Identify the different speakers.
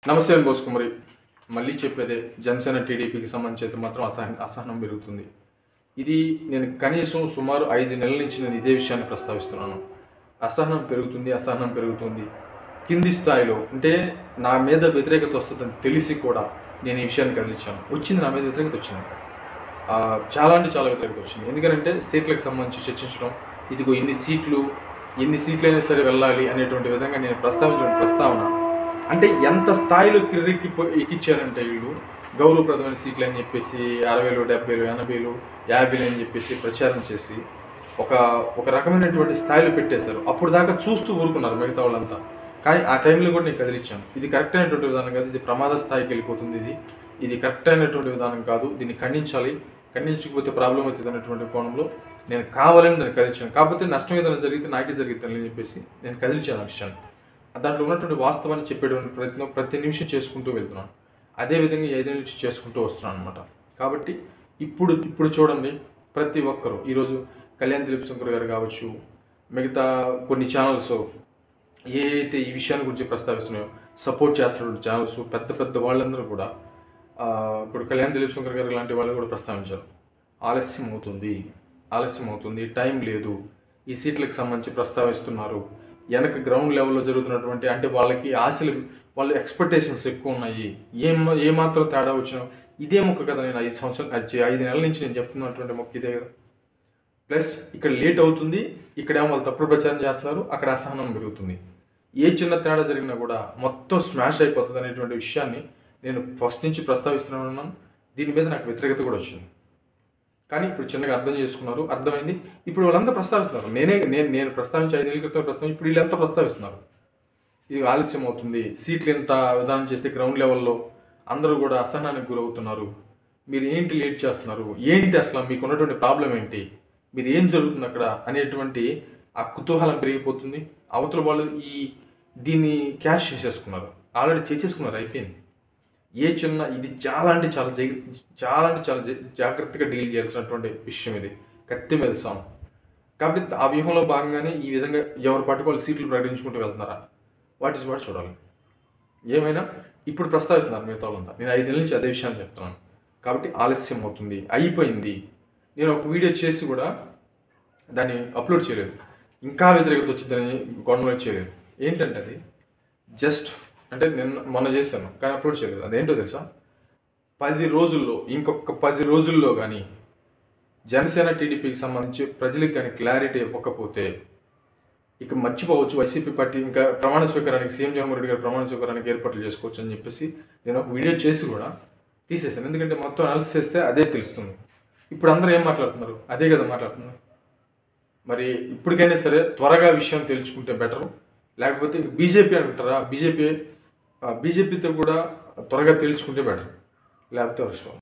Speaker 1: నమస్తే అని బోసుకుమరి మళ్ళీ చెప్పేదే జనసేన టీడీపీకి సంబంధించి అయితే మాత్రం అసహ అసహనం పెరుగుతుంది ఇది నేను కనీసం సుమారు ఐదు నెలల నుంచి నేను ఇదే విషయాన్ని ప్రస్తావిస్తున్నాను అసహనం పెరుగుతుంది అసహనం పెరుగుతుంది కింది స్థాయిలో అంటే నా మీద వ్యతిరేకత వస్తుందని తెలిసి కూడా నేను ఈ విషయాన్ని కదిలించాను వచ్చింది నా మీద వ్యతిరేకత వచ్చింది ఆ, చాలా అంటే చాలా వ్యతిరేకత వచ్చింది ఎందుకంటే సీట్లకు సంబంధించి చర్చించడం ఇదిగో ఇన్ని సీట్లు ఎన్ని సీట్లు అయినా సరే వెళ్ళాలి అనేటువంటి విధంగా నేను ప్రస్తావించిన ప్రస్తావన అంటే ఎంత స్థాయిలో కిర్రెక్కి ఎక్కిచ్చారంటే వీళ్ళు గౌరవప్రదమైన సీట్లు అని చెప్పేసి అరవైలు డెబ్బైలు ఎనభైలు యాభైలు అని చెప్పేసి ప్రచారం చేసి ఒక ఒక రకమైనటువంటి స్థాయిలో పెట్టేశారు అప్పుడు దాకా చూస్తూ ఊరుకున్నారు మిగతా వాళ్ళంతా కానీ ఆ టైంలో కూడా నేను కదిలించాను ఇది కరెక్ట్ అయినటువంటి విధానం కాదు ఇది ప్రమాద స్థాయికి వెళ్ళిపోతుంది ఇది ఇది కరెక్ట్ అయినటువంటి విధానం కాదు దీన్ని ఖండించాలి ఖండించకపోతే ప్రాబ్లం అవుతుంది అనేటువంటి కోణంలో నేను కావాలని దాన్ని కదిలించాను కాకపోతే నష్టం ఏదైనా జరిగితే నాకే జరుగుతుంది అని చెప్పేసి నేను కదిలించాను ఆ విషయాన్ని దాంట్లో ఉన్నటువంటి వాస్తవాన్ని చెప్పేటువంటి ప్రయత్నం ప్రతి నిమిషం చేసుకుంటూ వెళ్తున్నాను అదే విధంగా ఈ ఐదు నుంచి చేసుకుంటూ వస్తున్నాను అనమాట కాబట్టి ఇప్పుడు ఇప్పుడు చూడండి ప్రతి ఒక్కరు ఈరోజు కళ్యాణ్ దిలీప్ శంకర్ గారు కావచ్చు మిగతా కొన్ని ఛానల్స్ ఏ అయితే ఈ విషయాన్ని గురించి ప్రస్తావిస్తున్నాయో సపోర్ట్ చేస్తున్న ఛానల్స్ పెద్ద పెద్ద వాళ్ళందరూ కూడా ఆ, ఇప్పుడు కళ్యాణ్ దిలీప్ శంకర్ గారు లాంటి వాళ్ళు కూడా ప్రస్తావించారు ఆలస్యం అవుతుంది ఆలస్యం అవుతుంది టైం లేదు ఈ సీట్లకు సంబంధించి ప్రస్తావిస్తున్నారు వెనక గ్రౌండ్ లెవెల్లో జరుగుతున్నటువంటి అంటే వాళ్ళకి ఆశలు వాళ్ళ ఎక్స్పెక్టేషన్స్ ఎక్కువ ఉన్నాయి ఏం ఏ మాత్రం తేడా వచ్చినా ఇదే మొక్క కదా నేను ఐదు సంవత్సరాలు అది ఐదు నెలల నుంచి నేను చెప్తున్నటువంటి మొక్క ఇదే కదా ప్లస్ ఇక్కడ లేట్ అవుతుంది ఇక్కడేమో వాళ్ళు తప్పుడు ప్రచారం చేస్తున్నారు అక్కడ అసహనం పెరుగుతుంది ఏ చిన్న తేడా జరిగినా కూడా మొత్తం స్మాష్ అయిపోతుంది అనేటువంటి విషయాన్ని నేను ఫస్ట్ నుంచి ప్రస్తావిస్తున్నాను దీని మీద నాకు వ్యతిరేకత కూడా వచ్చింది కానీ ఇప్పుడు చిన్నగా అర్థం చేసుకున్నారు అర్థమైంది ఇప్పుడు వాళ్ళంతా ప్రస్తావిస్తున్నారు నేనే నేను నేను ప్రస్తావించి ఐదు నెలల క్రితం ప్రస్తావించి ఇప్పుడు వీళ్ళంతా ప్రస్తావిస్తున్నారు ఇది ఆలస్యం అవుతుంది సీట్లు ఎంత విధానం చేస్తే గ్రౌండ్ లెవెల్లో అందరూ కూడా అసహనానికి గురవుతున్నారు మీరు ఏంటి లేట్ చేస్తున్నారు ఏంటి అసలు మీకు ఉన్నటువంటి ప్రాబ్లం ఏంటి మీరు ఏం జరుగుతుంది అక్కడ అనేటువంటి ఆ కుతూహలం పెరిగిపోతుంది అవతల వాళ్ళు ఈ దీన్ని క్యాష్ చేసేసుకున్నారు ఆల్రెడీ చేసేసుకున్నారు అయిపోయింది ఏ చిన్న ఇది చాలా అంటే చాలా జగి- చాలా అంటే చాలా జా- జాగ్రత్తగా డీల్ చేయాల్సినటువంటి విషయం ఇది కత్తి మీద సాం కాబట్టి ఆ వ్యూహంలో భాగంగానే ఈ విధంగా ఎవరి పాటికి వాళ్ళు సీట్లు ప్రకటించుకుంటూ వెళ్తున్నారా వాట్ ఇస్ వాట్ చూడాలి ఏమైనా ఇప్పుడు ప్రస్తావిస్తున్నారు మిగతా వాళ్ళంతా నేను ఐదేళ్ళ నుంచి అదే విషయాన్ని చెప్తున్నాను కాబట్టి ఆలస్యం అవుతుంది అయిపోయింది నేను ఒక వీడియో చేసి కూడా దాన్ని అప్లోడ్ చేయలేదు ఇంకా వ్యతిరేకత వచ్చిందని గవర్నమెంట్ చేయలేదు ఏంటంటే అది జస్ట్ అంటే నిన్న మొన్న చేశాను కానీ అప్లోడ్ చేయలేదు అదేంటో తెలుసా పది రోజుల్లో ఇంకొక పది రోజుల్లో కానీ జనసేన టీడీపీకి సంబంధించి ప్రజలకు కానీ క్లారిటీ ఇవ్వకపోతే ఇక మర్చిపోవచ్చు వైసీపీ పార్టీ ఇంకా ప్రమాణ స్వీకారానికి సీఎం జగన్మోహన్ రెడ్డి గారు ప్రమాణ స్వీకారానికి ఏర్పాట్లు చేసుకోవచ్చు అని చెప్పేసి నేను ఒక వీడియో చేసి కూడా తీసేసాను ఎందుకంటే మొత్తం అనాలిసిస్ చేస్తే అదే తెలుస్తుంది ఇప్పుడు అందరూ ఏం మాట్లాడుతున్నారు అదే కదా మాట్లాడుతున్నారు మరి ఇప్పటికైనా సరే త్వరగా విషయం తెలుసుకుంటే బెటర్ లేకపోతే బీజేపీ అంటారా బీజేపీ బీజేపీతో కూడా త్వరగా తెలుసుకుంటే బెటర్ లేకపోతే అవసరం